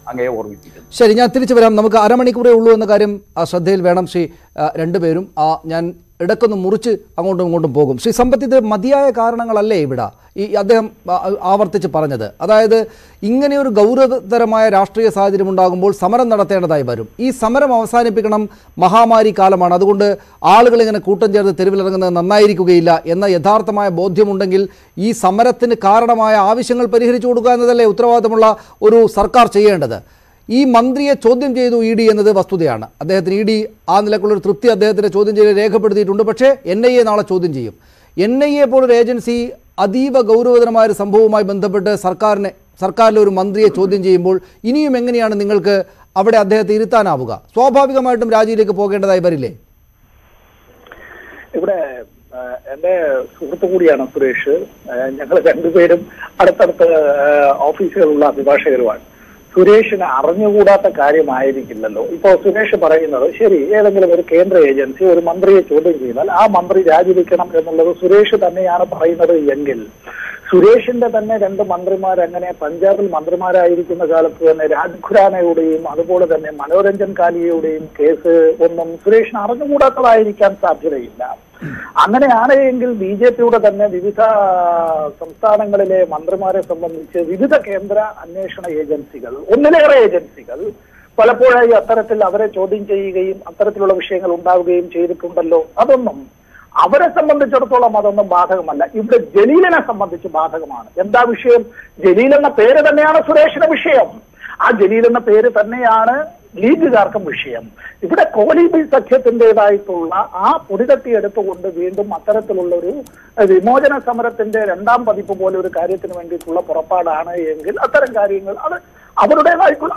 അങ്ങയെ ഓർമ്മിപ്പിക്കുന്നത് ശരി ഞാൻ തിരിച്ചു വരാം നമുക്ക് അരമണിക്കൂറേ ഉള്ളൂ എന്ന കാര്യം ആ ശ്രദ്ധയിൽ വേണം ശ്രീ ആ, രണ്ടുപേരും ആ ഞാൻ ഇടക്കൊന്ന് മുറിച്ച് അങ്ങോട്ടും ഇങ്ങോട്ടും പോകും ശ്രീ സമ്പത്ത് ഇത് മതിയായ കാരണങ്ങളല്ലേ ഇവിടെ ഈ അദ്ദേഹം ആ, ആവർത്തിച്ച് പറഞ്ഞത് അതായത് ഇങ്ങനെയൊരു ഗൗരവതരമായ രാഷ്ട്രീയ സാഹചര്യം ഉണ്ടാകുമ്പോൾ സമരം നടത്തേണ്ടതായി വരും ഈ സമരം അവസാനിപ്പിക്കണം മഹാമാരി കാലമാണ് അതുകൊണ്ട് ആളുകൾ ഇങ്ങനെ കൂട്ടം ചേർന്ന് തെരുവിലിറങ്ങുന്നത് നന്നായിരിക്കുകയില്ല എന്ന യഥാർത്ഥമായ ബോധ്യമുണ്ടെങ്കിൽ ഈ സമരത്തിന് കാരണമായ ആവശ്യങ്ങൾ പരിഹരിച്ചു കൊടുക്കുക എന്നതല്ലേ ഉത്തരവാദിത്തമുള്ള ഒരു സർക്കാർ ചെയ്യേണ്ടത് ഈ മന്ത്രിയെ ചോദ്യം ചെയ്തു ഇ ഡി എന്നത് വസ്തുതയാണ് അദ്ദേഹത്തിന് ഇ ഡി ആ നിലക്കുള്ള ഒരു തൃപ്തി അദ്ദേഹത്തിന്റെ ചോദ്യം ചെയ്യൽ രേഖപ്പെടുത്തിയിട്ടുണ്ട് പക്ഷേ എൻ ഐ എ നാളെ ചോദ്യം ചെയ്യും എൻ ഐ എ പോലൊരു ഏജൻസി അതീവ ഗൗരവതരമായ ഒരു സംഭവവുമായി ബന്ധപ്പെട്ട് സർക്കാരിനെ സർക്കാരിലെ ഒരു മന്ത്രിയെ ചോദ്യം ചെയ്യുമ്പോൾ ഇനിയും എങ്ങനെയാണ് നിങ്ങൾക്ക് അവിടെ അദ്ദേഹത്തെ ഇരുത്താനാവുക സ്വാഭാവികമായിട്ടും രാജിയിലേക്ക് പോകേണ്ടതായി വരില്ലേ ഇവിടെ ആ, എന്റെ സുഹൃത്തു കൂടിയാണ് സുരേഷ് ഞങ്ങൾ രണ്ടുപേരും അടുത്തടുത്ത് ആ, ഓഫീസുകളുള്ള അഭിഭാഷകരുമാണ് സുരേഷിന് അറിഞ്ഞുകൂടാത്ത കാര്യമായിരിക്കില്ലല്ലോ ഇപ്പോ സുരേഷ് പറയുന്നത് ശരി ഏതെങ്കിലും ഒരു കേന്ദ്ര ഏജൻസി ഒരു മന്ത്രിയെ ചോദ്യം ചെയ്താൽ ആ മന്ത്രി രാജിവെക്കണം എന്നുള്ളത് സുരേഷ് തന്നെയാണ് പറയുന്നത് എങ്കിൽ സുരേഷിന്റെ തന്നെ രണ്ട് മന്ത്രിമാർ അങ്ങനെ പഞ്ചാബിൽ മന്ത്രിമാരായിരിക്കുന്ന കാലത്ത് തന്നെ രാജ് ഖുരാനയുടെയും അതുപോലെ തന്നെ മനോരഞ്ജൻ കാലിയയുടെയും കേസ് ഒന്നും സുരേഷിന് അറിഞ്ഞുകൂടാത്തതായിരിക്കാൻ സാധ്യതയില്ല അങ്ങനെയാണ് എങ്കിൽ ബി ജെ പിയുടെ തന്നെ വിവിധ സംസ്ഥാനങ്ങളിലെ മന്ത്രിമാരെ സംബന്ധിച്ച് വിവിധ കേന്ദ്ര അന്വേഷണ ഏജൻസികൾ ഒന്നിലേറെ ഏജൻസികൾ പലപ്പോഴായി അത്തരത്തിൽ അവരെ ചോദ്യം ചെയ്യുകയും അത്തരത്തിലുള്ള വിഷയങ്ങൾ ഉണ്ടാവുകയും ചെയ്തിട്ടുണ്ടല്ലോ അതൊന്നും അവരെ സംബന്ധിച്ചിടത്തോളം അതൊന്നും ബാധകമല്ല ഇവിടെ ജലീലിനെ സംബന്ധിച്ച് ബാധകമാണ് എന്താ വിഷയം ജലീൽ എന്ന പേര് തന്നെയാണ് സുരേഷിന്റെ വിഷയം ആ ജലീൽ എന്ന പേര് തന്നെയാണ് ലീഗുകാർക്കും വിഷയം ഇവിടെ കോലിബി സഖ്യത്തിൻ്റെതായിട്ടുള്ള ആ പൊടിതട്ടി എടുത്തുകൊണ്ട് വീണ്ടും അത്തരത്തിലുള്ള ഒരു വിമോചന സമരത്തിന്റെ രണ്ടാം പതിപ്പ് പോലെ ഒരു കാര്യത്തിന് വേണ്ടിയിട്ടുള്ള പുറപ്പാടാണ് എങ്കിൽ അത്തരം കാര്യങ്ങൾ അത് അവരുടേതായിട്ടുള്ള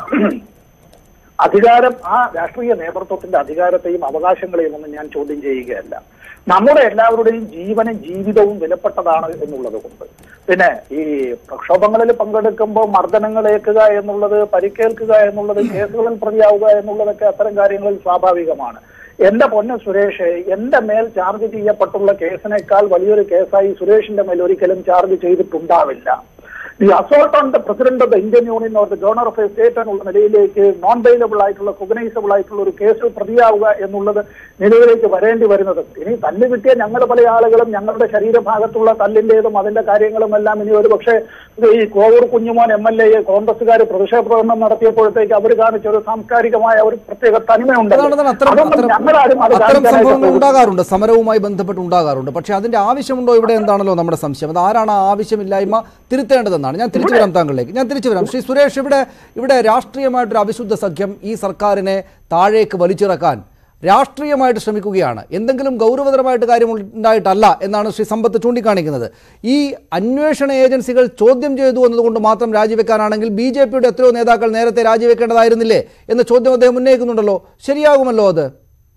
അധികാരം ആ രാഷ്ട്രീയ നേതൃത്വത്തിന്റെ അധികാരത്തെയും അവകാശങ്ങളെയും ഒന്നും ഞാൻ ചോദ്യം ചെയ്യുകയല്ല നമ്മുടെ എല്ലാവരുടെയും ജീവനും ജീവിതവും വിലപ്പെട്ടതാണ് എന്നുള്ളത് കൊണ്ട് പിന്നെ ഈ പ്രക്ഷോഭങ്ങളിൽ പങ്കെടുക്കുമ്പോൾ മർദ്ദനങ്ങൾ ഏൽക്കുക എന്നുള്ളത് പരിക്കേൽക്കുക എന്നുള്ളത് കേസുകളിൽ പ്രതിയാവുക എന്നുള്ളതൊക്കെ അത്തരം കാര്യങ്ങളിൽ സ്വാഭാവികമാണ് എന്റെ പൊന്ന് സുരേഷ് എന്റെ മേൽ ചാർജ് ചെയ്യപ്പെട്ടുള്ള കേസിനേക്കാൾ വലിയൊരു കേസായി സുരേഷിന്റെ മേൽ ഒരിക്കലും ചാർജ് ചെയ്തിട്ടുണ്ടാവില്ല the assault on the president of the Indian union or the governor of a state എന്നുള്ള നിലയിലേക്ക് നോൺ ബെയിലബിൾ ആയിട്ടുള്ള കൊഗ്നൈസബിൾ ആയിട്ടുള്ള ഒരു കേസിൽ പ്രതിയാവുക എന്നുള്ളത് നിലവിലേക്ക് വരേണ്ടി വരുന്നത് ഇനി തല്ല് കിട്ടിയ ഞങ്ങൾ പല ആളുകളും ഞങ്ങളുടെ ശരീരഭാഗത്തുള്ള തല്ലിന്റേതും അതിന്റെ കാര്യങ്ങളും എല്ലാം ഇനി ഒരു പക്ഷേ ഈ Kovoor Kunjumon M L A കോൺഗ്രസുകാർ പ്രതിഷേധ പ്രകടനം നടത്തിയപ്പോഴത്തേക്ക് അവർ കാണിച്ച ഒരു സാംസ്കാരികമായ ഒരു പ്രത്യേക തനിമയുണ്ട് അതാണ് അതാണ് അത്തരം അതൊന്നും അത്തരം ഞങ്ങളാരും അത് അത്തരം കാണിക്കാനായിട്ട് സംഭവങ്ങൾ പോകുന്നില്ല. ഉണ്ടാകാറുണ്ട് സമരവുമായി ബന്ധപ്പെട്ട് ഉണ്ടാകാറുണ്ട് പക്ഷേ അതിന്റെ ആവശ്യമുണ്ടോ ഇവിടെ എന്താണല്ലോ നമ്മുടെ സംശയം അത് ആരാണ് ആ ആവശ്യമില്ലായ്മ തിരുത്തേണ്ടതെന്നാണ് ഞാൻ തിരിച്ചു വരാം താങ്കളിലേക്ക് ഞാൻ തിരിച്ചു വരാം ശ്രീ സുരേഷ് ഇവിടെ ഇവിടെ രാഷ്ട്രീയമായിട്ടൊരു അവിശുദ്ധ സഖ്യം ഈ സർക്കാരിനെ താഴേക്ക് വലിച്ചിറക്കാൻ രാഷ്ട്രീയമായിട്ട് ശ്രമിക്കുകയാണ് എന്തെങ്കിലും ഗൗരവതരമായിട്ട് കാര്യം ഉണ്ടായിട്ടല്ല എന്നാണ് ശ്രീ സമ്പത്ത് ചൂണ്ടിക്കാണിക്കുന്നത് ഈ അന്വേഷണ ഏജൻസികൾ ചോദ്യം ചെയ്തു എന്നതുകൊണ്ട് മാത്രം രാജിവെക്കാനാണെങ്കിൽ ബി ജെ പിയുടെ എത്രയോ നേതാക്കൾ നേരത്തെ രാജിവെക്കേണ്ടതായിരുന്നില്ലേ എന്ന ചോദ്യം അദ്ദേഹം ഉന്നയിക്കുന്നുണ്ടല്ലോ ശരിയാകുമല്ലോ അത്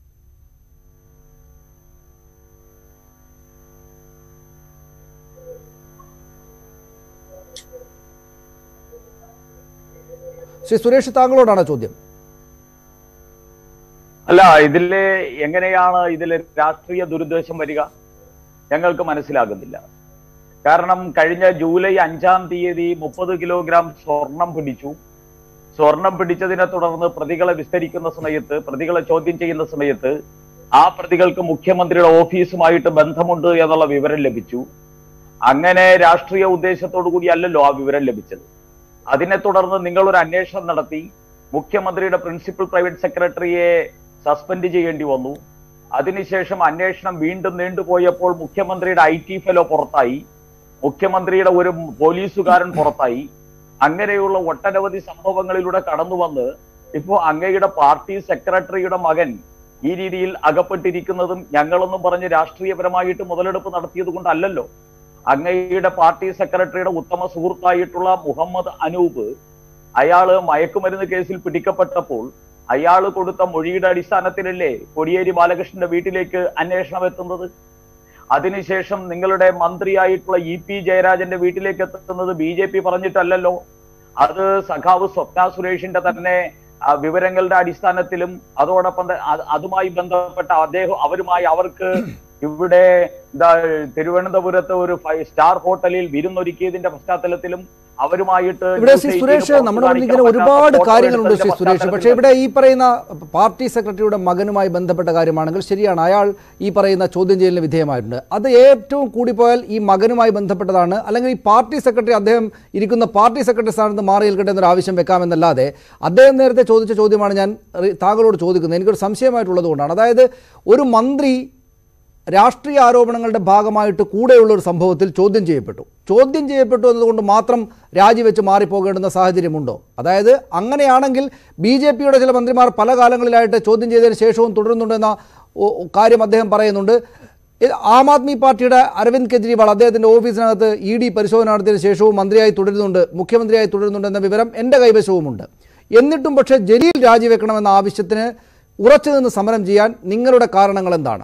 ശ്രീ സുരേഷ് താങ്കളോടാണ് ചോദ്യം അല്ല ഇതിലെ എങ്ങനെയാണ് ഇതിലെ രാഷ്ട്രീയ ദുരുദ്ദേശം വരിക ഞങ്ങൾക്ക് മനസ്സിലാകുന്നില്ല കാരണം കഴിഞ്ഞ ജൂലൈ അഞ്ചാം തീയതി മുപ്പത് കിലോഗ്രാം സ്വർണം പിടിച്ചു സ്വർണം പിടിച്ചതിനെ തുടർന്ന് പ്രതികളെ വിസ്തരിക്കുന്ന സമയത്ത് പ്രതികളെ ചോദ്യം ചെയ്യുന്ന സമയത്ത് ആ പ്രതികൾക്ക് മുഖ്യമന്ത്രിയുടെ ഓഫീസുമായിട്ട് ബന്ധമുണ്ട് എന്നുള്ള വിവരം ലഭിച്ചു അങ്ങനെ രാഷ്ട്രീയ ഉദ്ദേശത്തോടു കൂടി അല്ലല്ലോ ആ വിവരം ലഭിച്ചത് അതിനെ തുടർന്ന് നിങ്ങൾ ഒരു അന്വേഷണം നടത്തി മുഖ്യമന്ത്രിയുടെ പ്രിൻസിപ്പൽ പ്രൈവറ്റ് സെക്രട്ടറിയെ സസ്പെൻഡ് ചെയ്യേണ്ടി വന്നു അതിനുശേഷം അന്വേഷണം വീണ്ടും നീണ്ടുപോയപ്പോൾ മുഖ്യമന്ത്രിയുടെ ഐ ടി ഫെലോ പുറത്തായി മുഖ്യമന്ത്രിയുടെ ഒരു പോലീസുകാരൻ പുറത്തായി അങ്ങനെയുള്ള ഒട്ടനവധി സംഭവങ്ങളിലൂടെ കടന്നു വന്ന് ഇപ്പോ അങ്ങയുടെ പാർട്ടി സെക്രട്ടറിയുടെ മകൻ ഈ രീതിയിൽ അകപ്പെട്ടിരിക്കുന്നതും ഞങ്ങളൊന്നും പറഞ്ഞ് രാഷ്ട്രീയപരമായിട്ട് മുതലെടുപ്പ് നടത്തിയത് കൊണ്ടല്ലല്ലോ അങ്ങയുടെ പാർട്ടി സെക്രട്ടറിയുടെ ഉത്തമ സുഹൃത്തായിട്ടുള്ള മുഹമ്മദ് അനൂപ് അയാള് മയക്കുമരുന്ന് കേസിൽ പിടിക്കപ്പെട്ടപ്പോൾ അയാൾ കൊടുത്ത മൊഴിയുടെ അടിസ്ഥാനത്തിലല്ലേ കോടിയേരി ബാലകൃഷ്ണന്റെ വീട്ടിലേക്ക് അന്വേഷണം എത്തുന്നത് അതിനുശേഷം നിങ്ങളുടെ മന്ത്രിയായിട്ടുള്ള ഇ പി ജയരാജന്റെ വീട്ടിലേക്ക് എത്തുന്നത് ബി ജെ പി പറഞ്ഞിട്ടല്ലല്ലോ അത് സഖാവ് സ്വപ്ന സുരേഷിന്റെ തന്നെ ആ, വിവരങ്ങളുടെ അടിസ്ഥാനത്തിലും അതോടൊപ്പം ത- അത് അതുമായി ബന്ധപ്പെട്ട അദ്ദേഹം അവരുമായി അവർക്ക് ഇവിടെ എന്താ തിരുവനന്തപുരത്ത് ഒരു ഫൈവ് സ്റ്റാർ ഹോട്ടലിൽ വിരുന്നൊരുക്കിയതിന്റെ പശ്ചാത്തലത്തിലും അവരുമായിട്ട് ഇവിടെ ന്യൂസ് ശ്രീ എയ്റ്റീന് സുരേഷ് പുറത്ത് നമ്മുടെ മുന്നിൽ ഇങ്ങനെ കാണിക്കാൻ ഒരുപാട് പറ്റാത്ത കാര്യങ്ങളുണ്ട് ശ്രീ ഫോട്ടോ സുരേഷ് എടുത്തതിന്റെ പക്ഷേ ഇവിടെ ഈ പറയുന്ന പാർട്ടി സെക്രട്ടറിയുടെ മകനുമായി ബന്ധപ്പെട്ട കാര്യമാണെങ്കിൽ ശരിയാണ് അയാൾ ഈ പറയുന്ന ചോദ്യം ചെയ്യലിന് വിധേയമായിട്ടുണ്ട് അത് ഏറ്റവും കൂടിപ്പോയാൽ ഈ മകനുമായി ബന്ധപ്പെട്ടതാണ് അല്ലെങ്കിൽ ഈ പാർട്ടി സെക്രട്ടറി അദ്ദേഹം ഇരിക്കുന്ന പാർട്ടി സെക്രട്ടറി സ്ഥാനത്ത് മാറി നിൽക്കട്ടെ എന്നൊരു ആവശ്യം വെക്കാമെന്നല്ലാതെ അദ്ദേഹം നേരത്തെ ചോദിച്ച ചോദ്യമാണ് ഞാൻ റി- താങ്കളോട് ചോദിക്കുന്നത് എനിക്കൊരു സംശയമായിട്ടുള്ളത് കൊണ്ടാണ് അതായത് ഒരു മന്ത്രി രാഷ്ട്രീയ ആരോപണങ്ങളുടെ ഭാഗമായിട്ട് കൂടെയുള്ള ഒരു സംഭവത്തിൽ ചോദ്യം ചെയ്യപ്പെട്ടു ചോദ്യം ചെയ്യപ്പെട്ടു എന്നതുകൊണ്ട് മാത്രം രാജിവെച്ച് മാറിപ്പോകേണ്ടുന്ന സാഹചര്യമുണ്ടോ അതായത് അങ്ങനെയാണെങ്കിൽ ബി ജെ പിയുടെ ചില മന്ത്രിമാർ പല കാലങ്ങളിലായിട്ട് ചോദ്യം ചെയ്തതിന് ശേഷവും തുടരുന്നുണ്ടെന്ന ഒ- ഒ- കാര്യം അദ്ദേഹം പറയുന്നുണ്ട് ഇത് ആം ആദ്മി പാർട്ടിയുടെ അരവിന്ദ് കെജ്രിവാൾ അദ്ദേഹത്തിൻ്റെ ഓഫീസിനകത്ത് ഇ ഡി പരിശോധന നടത്തിയതിനു ശേഷവും മന്ത്രിയായി തുടരുന്നുണ്ട് മുഖ്യമന്ത്രിയായി തുടരുന്നുണ്ട് എന്ന വിവരം എൻ്റെ കൈവശവുമുണ്ട് എന്നിട്ടും പക്ഷേ ജലീൽ രാജിവെക്കണമെന്ന ആവശ്യത്തിന് ഉറച്ചു നിന്ന് സമരം ചെയ്യാൻ നിങ്ങളുടെ കാരണങ്ങൾ എന്താണ്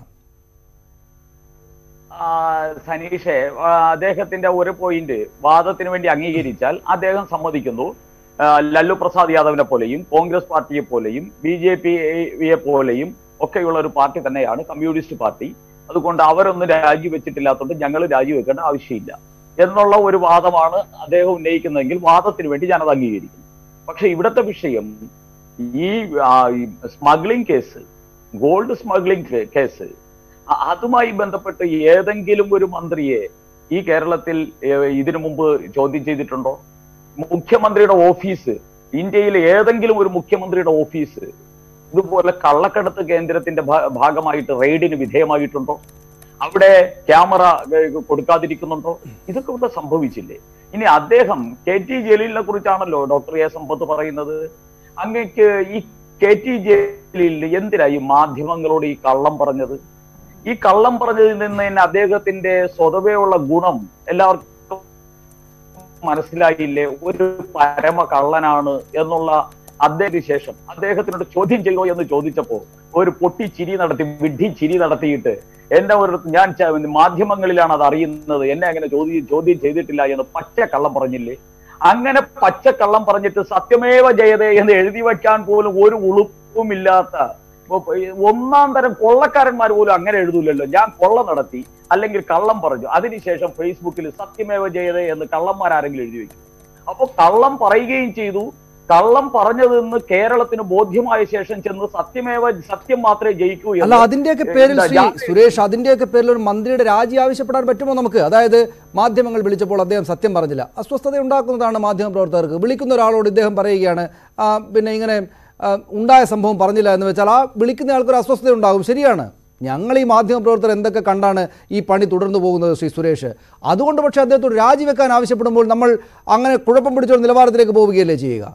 ആ, സനീഷെ ആ, അദ്ദേഹത്തിന്റെ ഒരു പോയിന്റ് വാദത്തിന് വേണ്ടി അംഗീകരിച്ചാൽ അദ്ദേഹം സമ്മതിക്കുന്നു ആ, ലല്ലു പ്രസാദ് യാദവിനെ പോലെയും കോൺഗ്രസ് പാർട്ടിയെ പോലെയും ബി ജെ പിയെ പോലെയും ഒക്കെയുള്ള ഒരു പാർട്ടി തന്നെയാണ് കമ്മ്യൂണിസ്റ്റ് പാർട്ടി അതുകൊണ്ട് അവരൊന്നും രാജിവെച്ചിട്ടില്ലാത്തതുകൊണ്ട് ഞങ്ങൾ രാജിവെക്കേണ്ട ആവശ്യമില്ല എന്നുള്ള ഒരു വാദമാണ് അദ്ദേഹം ഉന്നയിക്കുന്നതെങ്കിൽ വാദത്തിന് വേണ്ടി ഞാനത് അംഗീകരിക്കുന്നു പക്ഷെ ഇവിടുത്തെ വിഷയം ഈ smuggling case gold smuggling case അ- അതുമായി ബന്ധപ്പെട്ട് ഏതെങ്കിലും ഒരു മന്ത്രിയെ ഈ കേരളത്തിൽ ഏഹ്, ഇതിനു മുമ്പ് ചോദ്യം ചെയ്തിട്ടുണ്ടോ മുഖ്യമന്ത്രിയുടെ ഓഫീസ് ഇന്ത്യയിലെ ഏതെങ്കിലും ഒരു മുഖ്യമന്ത്രിയുടെ ഓഫീസ് ഇതുപോലെ കള്ളക്കടത്ത് കേന്ദ്രത്തിന്റെ ഭാ- ഭാഗമായിട്ട് റെയ്ഡിന് വിധേയമായിട്ടുണ്ടോ അവിടെ ക്യാമറ ഏഹ്, കൊടുക്കാതിരിക്കുന്നുണ്ടോ ഇതൊക്കെ ഇവിടെ സംഭവിച്ചില്ലേ ഇനി അദ്ദേഹം കെ ടി ജലീലിനെ കുറിച്ചാണല്ലോ ഡോക്ടർ എ സമ്പത്ത് പറയുന്നത് അങ്ങക്ക് ഈ കെ ടി ജലീലിന് എന്തിനാ ഈ മാധ്യമങ്ങളോട് ഈ കള്ളം പറഞ്ഞത് ഈ കള്ളം പറഞ്ഞതിൽ നിന്ന് തന്നെ അദ്ദേഹത്തിന്റെ സ്വതവേ ഉള്ള ഗുണം എല്ലാവർക്കും മനസ്സിലായില്ലേ ഒരു പരമ കള്ളനാണ് എന്നുള്ള അദ്ദേഹത്തിന് ശേഷം അദ്ദേഹത്തിനോട് ചോദ്യം ചെയ്യോ എന്ന് ചോദിച്ചപ്പോ ഒരു പൊട്ടി ചിരി നടത്തി വിഡ്ഢി ചിരി നടത്തിയിട്ട് എന്നെ ഒരു ഞാൻ ച- മാധ്യമങ്ങളിലാണ് അത് അറിയുന്നത് എന്നെ അങ്ങനെ ചോദ്യം ചോദ്യം ചെയ്തിട്ടില്ല എന്ന് പച്ച കള്ളം പറഞ്ഞില്ലേ അങ്ങനെ പച്ച കള്ളം പറഞ്ഞിട്ട് സത്യമേവ ജയതേ എന്ന് എഴുതി വയ്ക്കാൻ പോലും ഒരു ഉളുപ്പുമില്ലാത്ത ഇപ്പൊ ഈ ഒന്നാം തരം കൊള്ളക്കാരന്മാർ പോലും അങ്ങനെ എഴുതൂലല്ലോ ഞാൻ കൊള്ള നടത്തി അല്ലെങ്കിൽ കള്ളം പറഞ്ഞു അതിനുശേഷം ഫേസ്ബുക്കിൽ സത്യമേവ ജയതേ എന്ന് കള്ളന്മാർ ആരെങ്കിലും എഴുതി വെക്കും അപ്പൊ കള്ളം പറയുകയും ചെയ്തു കള്ളം പറഞ്ഞതെന്ന് കേരളത്തിന് ബോധ്യമായ ശേഷം ചെന്ന് സത്യമേവ സത്യം മാത്രമേ ജയിക്കൂ അല്ല എന്ന് അതിന്റെയൊക്കെ പേരിൽ എന്താ, ശ്രീ ഞാൻ- സുരേഷ് അതിന്റെയൊക്കെ പേരിൽ ഒരു മന്ത്രിയുടെ രാജി ആവശ്യപ്പെടാൻ പറ്റുമോ നമുക്ക് അതായത് മാധ്യമങ്ങൾ വിളിച്ചപ്പോൾ അദ്ദേഹം സത്യം പറഞ്ഞില്ല അസ്വസ്ഥത ഉണ്ടാക്കുന്നതാണ് മാധ്യമ പ്രവർത്തകർക്ക് വിളിക്കുന്ന ഒരാളോട് ഇദ്ദേഹം പറയുകയാണ് "ആ, പിന്നെ ഇങ്ങനെ ആ, ഉണ്ടായ സംഭവം പറഞ്ഞില്ല എന്ന് വെച്ചാൽ ആ വിളിക്കുന്ന ആൾക്കൊരു അസ്വസ്ഥത ഉണ്ടാകും ശരിയാണ് ഞങ്ങൾ ഈ മാധ്യമ പ്രവർത്തകർ എന്തൊക്കെ കണ്ടാണ് ഈ പണി തുടർന്നു പോകുന്നത് ശ്രീ സുരേഷ് അതുകൊണ്ട് പക്ഷേ അദ്ദേഹത്തോട് രാജിവെക്കാൻ ആവശ്യപ്പെടുമ്പോൾ നമ്മൾ അങ്ങനെ കുഴപ്പം പിടിച്ചൊരു നിലവാരത്തിലേക്ക് പോവുകയല്ലേ ചെയ്യുക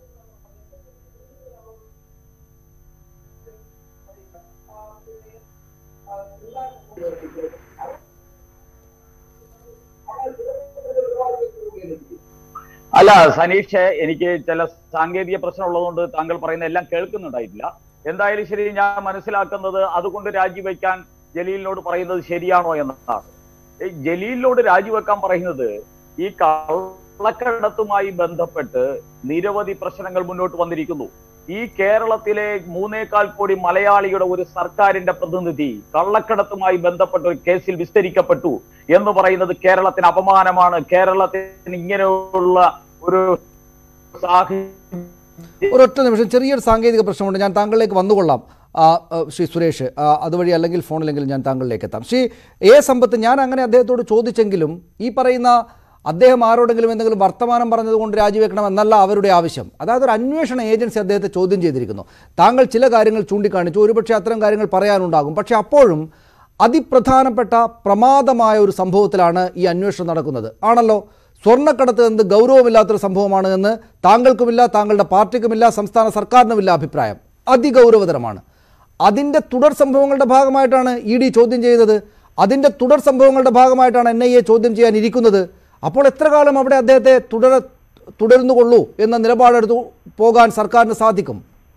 അല്ല സനീഷ് എനിക്ക് ചില സാങ്കേതിക പ്രശ്നം ഉള്ളതുകൊണ്ട് താങ്കൾ പറയുന്ന എല്ലാം കേൾക്കുന്നുണ്ടായിട്ടില്ല എന്തായാലും ശരി ഞാൻ മനസ്സിലാക്കുന്നത് അതുകൊണ്ട് രാജിവെക്കാൻ ജലീലിനോട് പറയുന്നത് ശരിയാണോ എന്നതാണ് ഈ ജലീലിനോട് രാജിവെക്കാൻ പറയുന്നത് ഈ കള്ളക്കടത്തുമായി ബന്ധപ്പെട്ട് നിരവധി പ്രശ്നങ്ങൾ മുന്നോട്ട് വന്നിരിക്കുന്നു ഈ കേരളത്തിലെ മൂന്നേകാൽ കോടി മലയാളിയുടെ ഒരു സർക്കാരിന്റെ പ്രതിനിധി കള്ളക്കടത്തുമായി ബന്ധപ്പെട്ട ഒരു കേസിൽ വിസ്തരിക്കപ്പെട്ടു എന്ന് പറയുന്നത് കേരളത്തിന് അപമാനമാണ് കേരളത്തിന് ഇങ്ങനെയുള്ള ഒരു സാഹചര്യം ഒരൊറ്റ നിമിഷം ചെറിയൊരു സാങ്കേതിക പ്രശ്നമുണ്ട് ഞാൻ താങ്കളിലേക്ക് വന്നുകൊള്ളാം ആ, ആ, ശ്രീ സുരേഷ് ആ, അതുവഴി അല്ലെങ്കിൽ ഫോണിലെങ്കിലും ഞാൻ താങ്കളിലേക്ക് എത്താം ശ്രീ എ സമ്പത്ത് ഞാൻ അങ്ങനെ അദ്ദേഹത്തോട് ചോദിച്ചെങ്കിലും ഈ പറയുന്ന അദ്ദേഹം ആരോടെങ്കിലും എന്തെങ്കിലും വർത്തമാനം പറഞ്ഞതുകൊണ്ട് രാജിവെക്കണം എന്നല്ല അവരുടെ ആവശ്യം അതായത് ഒരു അന്വേഷണ ഏജൻസി അദ്ദേഹത്തെ ചോദ്യം ചെയ്തിരിക്കുന്നു താങ്കൾ ചില കാര്യങ്ങൾ ചൂണ്ടിക്കാണിച്ചു ഒരുപക്ഷെ അത്തരം കാര്യങ്ങൾ പറയാനുണ്ടാകും പക്ഷേ അപ്പോഴും അതിപ്രധാനപ്പെട്ട പ്രമാദമായ ഒരു സംഭവത്തിലാണ് ഈ അന്വേഷണം നടക്കുന്നത് ആണല്ലോ സ്വർണ്ണക്കടത്ത് എന്ത് ഗൗരവമില്ലാത്തൊരു സംഭവമാണ് എന്ന് താങ്കൾക്കുമില്ല താങ്കളുടെ പാർട്ടിക്കുമില്ല സംസ്ഥാന സർക്കാരിനുമില്ല അഭിപ്രായം അതിഗൗരവതരമാണ് അതിൻ്റെ തുടർ സംഭവങ്ങളുടെ ഭാഗമായിട്ടാണ് ഇ ഡി ചോദ്യം ചെയ്തത് അതിൻ്റെ തുടർ സംഭവങ്ങളുടെ ഭാഗമായിട്ടാണ് എൻ ഐ എ ചോദ്യം ചെയ്യാൻ ഇരിക്കുന്നത് അപ്പോൾ എത്ര കാലം അവിടെ അദ്ദേഹത്തെ തുടര തുടരുന്നുകൊള്ളൂ എന്ന നിലപാടെടുത്തു പോകാൻ സർക്കാരിന് സാധിക്കും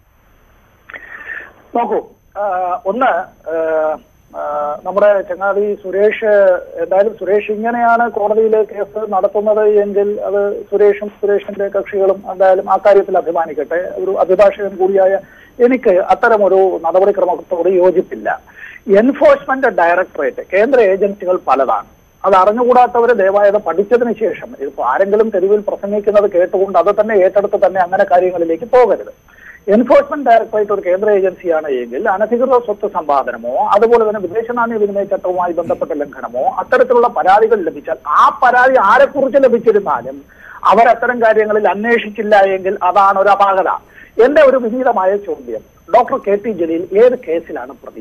നോക്കൂ ആ, ഒന്ന് ആ, ആ, നമ്മുടെ ചങ്ങാതി സുരേഷ് എന്തായാലും സുരേഷ് ഇങ്ങനെയാണ് കോടതിയിലെ കേസ് നടത്തുന്നത് എങ്കിൽ അത് സുരേഷും സുരേഷിന്റെ കക്ഷികളും എന്തായാലും ആ കാര്യത്തിൽ അഭിമാനിക്കട്ടെ ഒരു അഭിഭാഷകൻ കൂടിയായ എനിക്ക് അത്തരമൊരു നടപടിക്രമത്തോട് യോജിപ്പില്ല എൻഫോഴ്സ്മെന്റ് ഡയറക്ടറേറ്റ് കേന്ദ്ര ഏജൻസികൾ പലതാണ് അത് അറിഞ്ഞുകൂടാത്തവര് ദയവായത് പഠിച്ചതിന് ശേഷം ഇപ്പൊ ആരെങ്കിലും തെരുവിൽ പ്രസംഗിക്കുന്നത് കേട്ടുകൊണ്ട് അത് തന്നെ ഏറ്റെടുത്ത് തന്നെ അങ്ങനെ കാര്യങ്ങളിലേക്ക് പോകരുത് എൻഫോഴ്സ്മെന്റ് ഡയറക്ടറേറ്റ് ഒരു കേന്ദ്ര ഏജൻസിയാണ് എങ്കിൽ അനധികൃത സ്വത്ത് സമ്പാദനമോ അതുപോലെ തന്നെ വിദേശ നാണ്യ വിനിമയ ചട്ടവുമായി ബന്ധപ്പെട്ട ലംഘനമോ അത്തരത്തിലുള്ള പരാതികൾ ലഭിച്ചാൽ ആ പരാതി ആരെക്കുറിച്ച് ലഭിച്ചിരുന്നാലും അവരത്തരം കാര്യങ്ങളിൽ അന്വേഷിച്ചില്ല എങ്കിൽ അതാണ് ഒരു അപാകത എന്റെ ഒരു വിനീതമായ ചോദ്യം ഡോക്ടർ കെ ടി ജലീൽ ഏത് കേസിലാണ് പ്രതി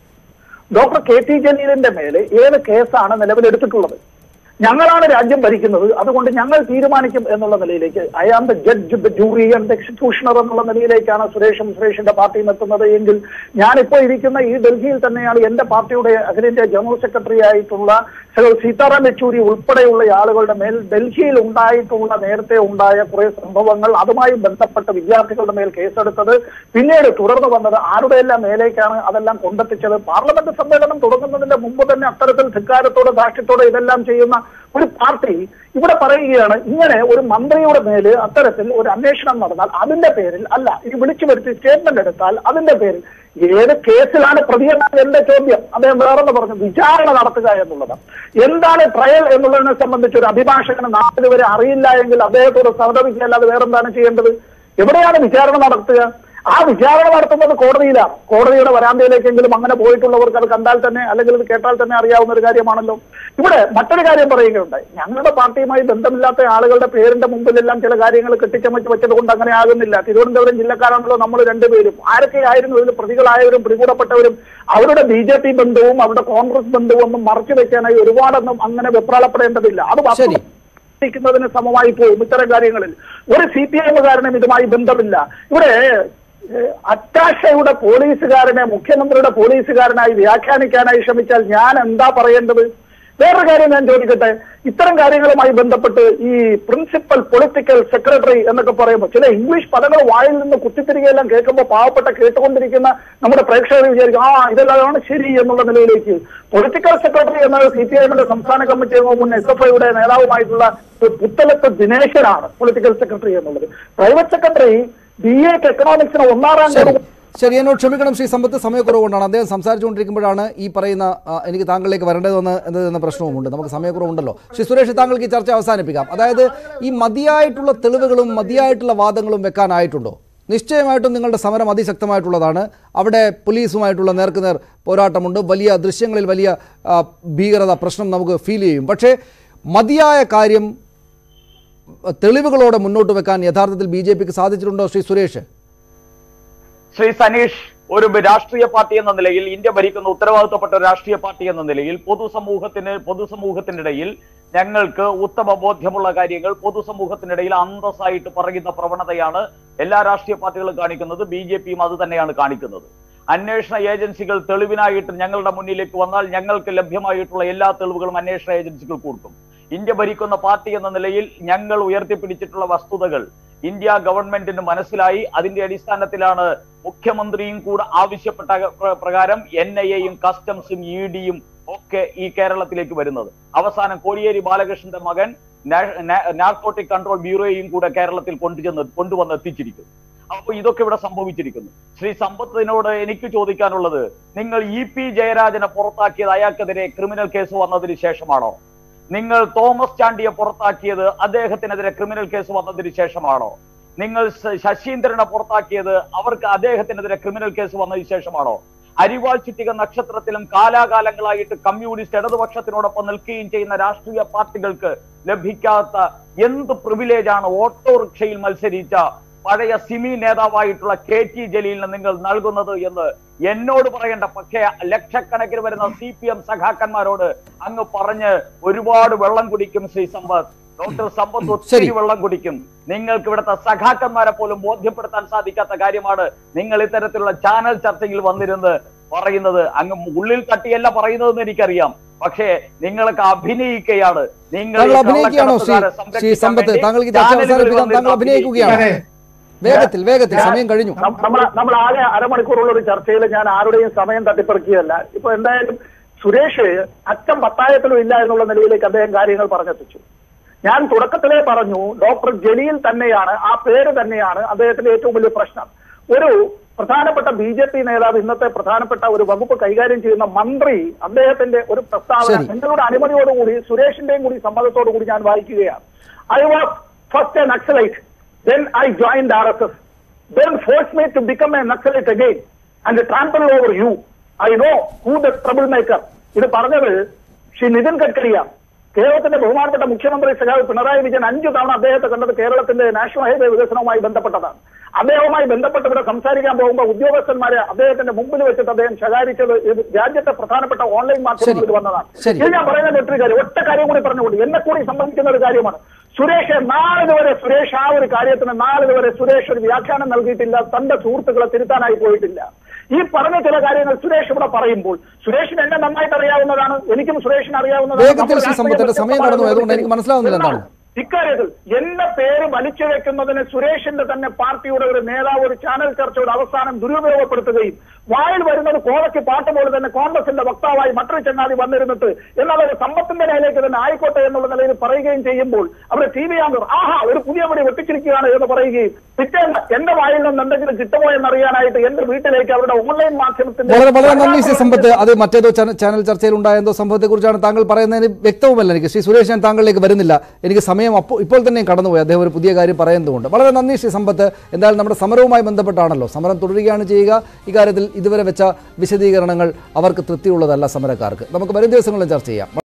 ഡോക്ടർ കെ ടി ജലീലിന്റെ മേലെ ഏത് കേസാണ് നിലവിലെടുത്തിട്ടുള്ളത് ഞങ്ങളാണ് രാജ്യം ഭരിക്കുന്നത് അതുകൊണ്ട് ഞങ്ങൾ തീരുമാനിക്കും എന്നുള്ള നിലയിലേക്ക് I am the judge the jury and the executioner എന്നുള്ള നിലയിലേക്കാണ് സുരേഷും സുരേഷിന്റെ പാർട്ടിയും എത്തുന്നത് എങ്കിൽ ഞാനിപ്പോ ഇരിക്കുന്ന ഈ ഡൽഹിയിൽ തന്നെയാണ് എന്റെ പാർട്ടിയുടെ അഖിലേന്ത്യാ ജനറൽ സെക്രട്ടറി ആയിട്ടുള്ള സഹോദരൻ സീതാറാം യെച്ചൂരി ഉൾപ്പെടെയുള്ള ആളുകളുടെ മേൽ ഡൽഹിയിൽ ഉണ്ടായിട്ടുള്ള നേരത്തെ ഉണ്ടായ കുറെ സംഭവങ്ങൾ അതുമായി ബന്ധപ്പെട്ട വിദ്യാർത്ഥികളുടെ മേൽ കേസെടുത്തത് പിന്നീട് തുടർന്ന് വന്നത് ആരുടെയെല്ലാം മേലേക്കാണ് അതെല്ലാം കൊണ്ടെത്തിച്ചത് പാർലമെന്റ് സമ്മേളനം തുടങ്ങുന്നതിന്റെ മുമ്പ് തന്നെ അത്തരത്തിൽ ധിക്കാരത്തോടെ ധാക്ഷ്യത്തോടെ ഇതെല്ലാം ചെയ്യുന്ന ഒരു പാർട്ടി ഇവിടെ പറയുകയാണ് ഇങ്ങനെ ഒരു മന്ത്രിയുടെ മേല് അത്തരത്തിൽ ഒരു അന്വേഷണം നടന്നാൽ അതിന്റെ പേരിൽ അല്ല ഇത് വിളിച്ചു വരുത്തി സ്റ്റേറ്റ്മെന്റ് എടുത്താൽ അതിന്റെ പേരിൽ ഏത് കേസിലാണ് പ്രതിയെന്നാണ് എന്റെ ചോദ്യം അദ്ദേഹം വേറെന്ന് പറഞ്ഞു വിചാരണ നടത്തുക എന്നുള്ളത് എന്താണ് ട്രയൽ എന്നുള്ളതിനെ സംബന്ധിച്ച് ഒരു അഭിഭാഷകന് നാട്ടിൽ വരെ അറിയില്ല എങ്കിൽ അദ്ദേഹത്തോട് സഹതപിക്കല്ലാതെ വേറെന്താണ് ചെയ്യേണ്ടത് എവിടെയാണ് വിചാരണ നടത്തുക ആ വിചാരണ നടത്തുന്നത് കോടതിയിലാണ് കോടതിയുടെ വരാന്തയിലേക്കെങ്കിലും അങ്ങനെ പോയിട്ടുള്ളവർക്ക് അത് കണ്ടാൽ തന്നെ അല്ലെങ്കിൽ ഇത് കേട്ടാൽ തന്നെ അറിയാവുന്ന ഒരു കാര്യമാണല്ലോ ഇവിടെ മറ്റൊരു കാര്യം പറയുകയുണ്ടായി ഞങ്ങളുടെ പാർട്ടിയുമായി ബന്ധമില്ലാത്ത ആളുകളുടെ പേരിന്റെ മുമ്പിലെല്ലാം ചില കാര്യങ്ങൾ കെട്ടിച്ചമച്ച് വെച്ചത് കൊണ്ട് അങ്ങനെ ആകുന്നില്ല തിരുവനന്തപുരം ജില്ലക്കാരാണല്ലോ നമ്മൾ രണ്ടുപേരും ആരൊക്കെയായിരുന്നു ഇതിൽ പ്രതികളായവരും പിടികൂടപ്പെട്ടവരും അവരുടെ ബി ജെ പി ബന്ധവും അവരുടെ കോൺഗ്രസ് ബന്ധവും ഒന്നും മറച്ചു വെക്കാനായി ഒരുപാടൊന്നും അങ്ങനെ വെപ്രാളപ്പെടേണ്ടതില്ല അത് വസ്തു- ശരി. ിക്കുന്നതിന് സമമായി പോകും ഇത്തരം കാര്യങ്ങളിൽ ഒരു സി പി എമ്മുകാരനും ഇതുമായി ബന്ധമില്ല ഇവിടെ ഏഹ്, അറ്റാഷയുടെ പോലീസുകാരനെ മുഖ്യമന്ത്രിയുടെ പോലീസുകാരനായി വ്യാഖ്യാനിക്കാനായി ശ്രമിച്ചാൽ ഞാൻ എന്താ പറയേണ്ടത് വേറൊരു കാര്യം ഞാൻ ചോദിക്കട്ടെ ഇത്തരം കാര്യങ്ങളുമായി ബന്ധപ്പെട്ട് ഈ പ്രിൻസിപ്പൽ പൊളിറ്റിക്കൽ സെക്രട്ടറി എന്നൊക്കെ പറയുമ്പോൾ ചില ഇംഗ്ലീഷ് പദങ്ങൾ വായിൽ നിന്ന് കുത്തിത്തിരികയെല്ലാം കേൾക്കുമ്പോൾ പാവപ്പെട്ട കേട്ടുകൊണ്ടിരിക്കുന്ന നമ്മുടെ പ്രേക്ഷകർ വിചാരിക്കും ആ ഇതെല്ലാമാണ് ശരി എന്നുള്ള നിലയിലേക്ക് പൊളിറ്റിക്കൽ സെക്രട്ടറി എന്നത് സി പി ഐഎമ്മിന്റെ സംസ്ഥാന കമ്മിറ്റി അംഗവും മുൻ എസ് എഫ് ഐയുടെ നേതാവുമായിട്ടുള്ള ഒരു പുത്തലത്ത് ദിനേശനാണ് പൊളിറ്റിക്കൽ സെക്രട്ടറി എന്നുള്ളത് പ്രൈവറ്റ് സെക്രട്ടറി ബി എക്ക് എക്കണോമിക്സിന് ഒന്നാം ശരി റാങ്ക് ശരി എന്നോട് ക്ഷമിക്കണം ശ്രീ സമ്പത്ത് സമയക്കുറവുകൊണ്ടാണ് അദ്ദേഹം സംസാരിച്ചുകൊണ്ടിരിക്കുമ്പോഴാണ് ഈ പറയുന്ന ആ, എനിക്ക് താങ്കളിലേക്ക് വരേണ്ടതെന്ന് എന്ന പ്രശ്നവുമുണ്ട് നമുക്ക് സമയക്കുറവുണ്ടല്ലോ ശ്രീ സുരേഷ് താങ്കൾക്ക് ഈ ചർച്ച അവസാനിപ്പിക്കാം അതായത് ഈ മതിയായിട്ടുള്ള തെളിവുകളും മതിയായിട്ടുള്ള വാദങ്ങളും വെക്കാനായിട്ടുണ്ടോ നിശ്ചയമായിട്ടും നിങ്ങളുടെ സമരം അതിശക്തമായിട്ടുള്ളതാണ് അവിടെ പോലീസുമായിട്ടുള്ള നേർക്കുനേർ പോരാട്ടമുണ്ട് വലിയ ദൃശ്യങ്ങളിൽ വലിയ ആ, ഭീകരത പ്രശ്നം നമുക്ക് ഫീൽ ചെയ്യും പക്ഷേ മതിയായ കാര്യം തെളിവുകളോടെ മുന്നോട്ട് വെക്കാൻ യഥാർത്ഥത്തിൽ ബി ജെ പിക്ക് സാധിച്ചിട്ടുണ്ടോ ശ്രീ സുരേഷ് ശ്രീ സനീഷ് ഒരു രാഷ്ട്രീയ പാർട്ടി എന്ന നിലയിൽ ഇന്ത്യ ഭരിക്കുന്ന ഉത്തരവാദിത്തപ്പെട്ട ഒരു രാഷ്ട്രീയ പാർട്ടി എന്ന നിലയിൽ പൊതുസമൂഹത്തിന് പൊതുസമൂഹത്തിനിടയിൽ ഞങ്ങൾക്ക് ഉത്തമ ബോധ്യമുള്ള കാര്യങ്ങൾ പൊതുസമൂഹത്തിനിടയിൽ അന്തസ്സായിട്ട് പറയുന്ന പ്രവണതയാണ് എല്ലാ രാഷ്ട്രീയ പാർട്ടികളും കാണിക്കുന്നത് ബി ജെ പിയും അത് തന്നെയാണ് കാണിക്കുന്നത് അന്വേഷണ ഏജൻസികൾ തെളിവിനായിട്ട് ഞങ്ങളുടെ മുന്നിലേക്ക് വന്നാൽ ഞങ്ങൾക്ക് ലഭ്യമായിട്ടുള്ള എല്ലാ തെളിവുകളും അന്വേഷണ ഏജൻസികൾ കൊടുക്കും ഇന്ത്യ ഭരിക്കുന്ന പാർട്ടി എന്ന നിലയിൽ ഞങ്ങൾ ഉയർത്തിപ്പിടിച്ചിട്ടുള്ള വസ്തുതകൾ ഇന്ത്യ ഗവൺമെന്റിന് മനസ്സിലായി അതിന്റെ അടിസ്ഥാനത്തിലാണ് മുഖ്യമന്ത്രിയും കൂടെ ആവശ്യപ്പെട്ട പ്ര- പ്രകാരം എൻ ഐ എയും കസ്റ്റംസും ഇ ഡിയും ഒക്കെ ഈ കേരളത്തിലേക്ക് വരുന്നത് അവസാനം കോടിയേരി ബാലകൃഷ്ണന്റെ മകൻ നാർക്കോട്ടിക് കൺട്രോൾ ബ്യൂറോയും കൂടെ കേരളത്തിൽ കൊണ്ടുചെന്ന് കൊണ്ടുവന്ന് എത്തിച്ചിരിക്കുന്നു അപ്പൊ ഇതൊക്കെ ഇവിടെ സംഭവിച്ചിരിക്കുന്നു ശ്രീ സമ്പത്തിനോട് എനിക്ക് ചോദിക്കാനുള്ളത് നിങ്ങൾ ഇ പി ജയരാജനെ പുറത്താക്കിയത് അയാൾക്കെതിരെ ക്രിമിനൽ കേസ് വന്നതിന് ശേഷമാണോ നിങ്ങൾ തോമസ് ചാണ്ടിയെ പുറത്താക്കിയത് അദ്ദേഹത്തിനെതിരെ ക്രിമിനൽ കേസ് വന്നതിന് ശേഷമാണോ നിങ്ങൾ ശ- ശശീന്ദ്രനെ പുറത്താക്കിയത് അവർക്ക് അദ്ദേഹത്തിനെതിരെ ക്രിമിനൽ കേസ് വന്നതിന് ശേഷമാണോ അരിവാൾ ചുറ്റിക നക്ഷത്രത്തിലും കാലാകാലങ്ങളായിട്ട് കമ്മ്യൂണിസ്റ്റ് ഇടതുപക്ഷത്തിനോടൊപ്പം നിൽക്കുകയും ചെയ്യുന്ന രാഷ്ട്രീയ പാർട്ടികൾക്ക് ലഭിക്കാത്ത എന്ത് പ്രിവിലേജ് ആണ് ഓട്ടോറിക്ഷയിൽ മത്സരിച്ച പഴയ സിമി നേതാവായിട്ടുള്ള കെ ടി ജലീലിന് നിങ്ങൾ നൽകുന്നത് എന്ന് എന്നോട് പറയേണ്ട പക്ഷേ ലക്ഷക്കണക്കിന് വരുന്ന സി പി എം സഖാക്കന്മാരോട് അങ്ങ് പറഞ്ഞ് ഒരുപാട് വെള്ളം കുടിക്കും ശ്രീ സമ്പത്ത് ഡോക്ടർ സമ്പത്ത് ഒത്തിരി ശരി. വെള്ളം കുടിക്കും നിങ്ങൾക്ക് ഇവിടുത്തെ സഖാക്കന്മാരെ പോലും ബോധ്യപ്പെടുത്താൻ സാധിക്കാത്ത കാര്യമാണ് നിങ്ങൾ ഇത്തരത്തിലുള്ള ചാനൽ ചർച്ചയിൽ വന്നിരുന്ന് പറയുന്നത് അങ്ങ് ഉള്ളിൽ തട്ടിയല്ല പറയുന്നതെന്ന് എനിക്കറിയാം പക്ഷേ നിങ്ങളൊക്കെ അഭിനയിക്കുകയാണ് നിങ്ങൾ ഈ താങ്കൾ അഭിനയിക്കുകയാണോ ശ്രീ കള്ളക്കടത്തുകാരെ ശ്രീ സംരക്ഷിക്കാൻ സമ്പത്ത് വേണ്ടി താങ്കൾക്ക് ഈ ചർച്ച ചാനലുകളിൽ അവസാനിപ്പിക്കാം താങ്കൾ വന്നിരുന്ന് അഭിനയിക്കുകയാണ് അതെ. വേഗത്തിൽ വേഗത്തിൽ സമയം കഴിഞ്ഞു നം- നമ്മൾ നമ്മൾ ആകെ അരമണിക്കൂറുള്ള ഒരു ചർച്ചയിൽ ഞാൻ ആരുടെയും സമയം തട്ടിപ്പറിക്കുകയല്ല ഇപ്പൊ എന്തായാലും സുരേഷ് അച്ഛൻ പത്തായത്തിലും ഇല്ല എന്നുള്ള നിലയിലേക്ക് അദ്ദേഹം കാര്യങ്ങൾ പറഞ്ഞെത്തിച്ചു ഞാൻ തുടക്കത്തിലേ പറഞ്ഞു ഡോക്ടർ ജലീൽ തന്നെയാണ് ആ പേര് തന്നെയാണ് അദ്ദേഹത്തിന്റെ ഏറ്റവും വലിയ പ്രശ്നം ഒരു പ്രധാനപ്പെട്ട ബി ജെ പി നേതാവ് ഇന്നത്തെ പ്രധാനപ്പെട്ട ഒരു വകുപ്പ് കൈകാര്യം ചെയ്യുന്ന മന്ത്രി അദ്ദേഹത്തിന്റെ ഒരു പ്രസ്താവന ശരി. നിങ്ങളുടെ അനുമതിയോടുകൂടി സുരേഷിന്റെയും കൂടി സമ്മതത്തോടു കൂടി ഞാൻ വായിക്കുകയാണ് I was first a Naxalite then I join R S S then force me to become a Naxalite again and trample over you I know who the trouble maker ഇത് പറഞ്ഞത് ശ്രീ നിതിൻ ഗഡ്കരിയാണ് കേരളത്തിന്റെ ബഹുമാനപ്പെട്ട മുഖ്യമന്ത്രി സഖാവ് പിണറായി വിജയൻ അഞ്ചു തവണ അദ്ദേഹത്തെ കണ്ടത് കേരളത്തിന്റെ നാഷണൽ ഹൈവേ വികസനവുമായി ബന്ധപ്പെട്ടതാണ് അദ്ദേഹവുമായി ബന്ധപ്പെട്ട് ഇവിടെ സംസാരിക്കാൻ പോകുമ്പോൾ ഉദ്യോഗസ്ഥന്മാരെ അദ്ദേഹത്തിന്റെ മുമ്പിൽ വെച്ചിട്ട് അദ്ദേഹം ശകാരിച്ചത് ഇത് രാജ്യത്തെ പ്രധാനപ്പെട്ട ഓൺലൈൻ മാധ്യമങ്ങളിൽ ശരി. വന്നതാണ് ശരി. ഇത് ഞാൻ പറയുന്നത് ഒറ്റ കാര്യം ഒറ്റ കാര്യം കൂടി പറഞ്ഞുകൊണ്ട് എന്നെ കൂടി സംബന്ധിക്കുന്ന ഒരു കാര്യമാണ് സുരേഷ് നാളിതുവരെ സുരേഷ് ആ ഒരു കാര്യത്തിന് നാളിതുവരെ സുരേഷ് ഒരു വ്യാഖ്യാനം നൽകിയിട്ടില്ല തന്റെ സുഹൃത്തുക്കളെ തിരുത്താനായി പോയിട്ടില്ല ഈ പറഞ്ഞ ചില കാര്യങ്ങൾ സുരേഷ് ഇവിടെ പറയുമ്പോൾ സുരേഷിന് എന്നെ നന്നായിട്ട് അറിയാവുന്നതാണ് എനിക്കും സുരേഷിന് അറിയാവുന്നതാണ് വേഗത്തിൽ നമ്മുടെ ശ്രീ സമ്പത്തിന്റെ സമയം കടന്നു അതുകൊണ്ട് എനിക്ക് മനസ്സിലാവുന്നില്ല എന്താണ് ഇക്കാര്യത്തിൽ എന്റെ പേര് വലിച്ചു വെക്കുന്നതിന് സുരേഷിന്റെ തന്നെ പാർട്ടിയുടെ ഒരു നേതാവ് ഒരു ചാനൽ ചർച്ചയുടെ അവസാനം ദുരുപയോഗപ്പെടുത്തുകയും വായിൽ വരുന്നത് കോളയ്ക്ക് പാട്ട് പോലെ തന്നെ കോൺഗ്രസിന്റെ വക്താവായി മറ്റൊരു ചങ്ങാതി വന്നിരുന്നിട്ട് എന്നാൽ ഒരു സമ്പത്തിന്റെ നിലയിലേക്ക് തന്നെ ആയിക്കോട്ടെ എന്നുള്ള നിലയിൽ പറയുകയും ചെയ്യുമ്പോൾ അവിടെ ടി വി ആന്തർ ആഹാ ഒരു പുതിയ മുടി വെട്ടിച്ചിരിക്കുകയാണ് എന്ന് പറയുകയും പിറ്റേന്ന് എന്റെ വായിൽ നിന്ന് എന്തെങ്കിലും കിട്ടുമോ എന്നറിയാനായിട്ട് എന്റെ വീട്ടിലേക്ക് അവരുടെ ഓൺലൈൻ മാധ്യമത്തിന്റെ വളരെ വളരെ നന്ദി ശ്രീ സമ്പത്ത് അത് മറ്റേതോ ചാന- ചാനൽ ചർച്ചയിൽ ഉണ്ടായ എന്തോ സംഭവത്തെക്കുറിച്ചാണ് താങ്കൾ പറയുന്നതിന് വ്യക്തവുമല്ല എനിക്ക് ശ്രീ സുരേഷ് ഞാൻ താങ്കളിലേക്ക് വരുന്നില്ല എനിക്ക് സമയം അപ്പോൾ ഇപ്പോൾ തന്നെ കടന്നുപോയി അദ്ദേഹം ഒരു പുതിയ കാര്യം പറയുന്നതുകൊണ്ട് വളരെ നന്ദി ശ്രീ സമ്പത്ത് എന്തായാലും നമ്മുടെ സമരവുമായി ബന്ധപ്പെട്ടാണല്ലോ സമരം തുടരുകയാണ് ചെയ്യുക ഇക്കാര്യത്തിൽ ഇതുവരെ വെച്ച വിശദീകരണങ്ങൾ അവർക്ക് തൃപ്തിയുള്ളതല്ല സമരക്കാർക്ക് നമുക്ക് വരും ദിവസങ്ങളിൽ ചർച്ച ചെയ്യാം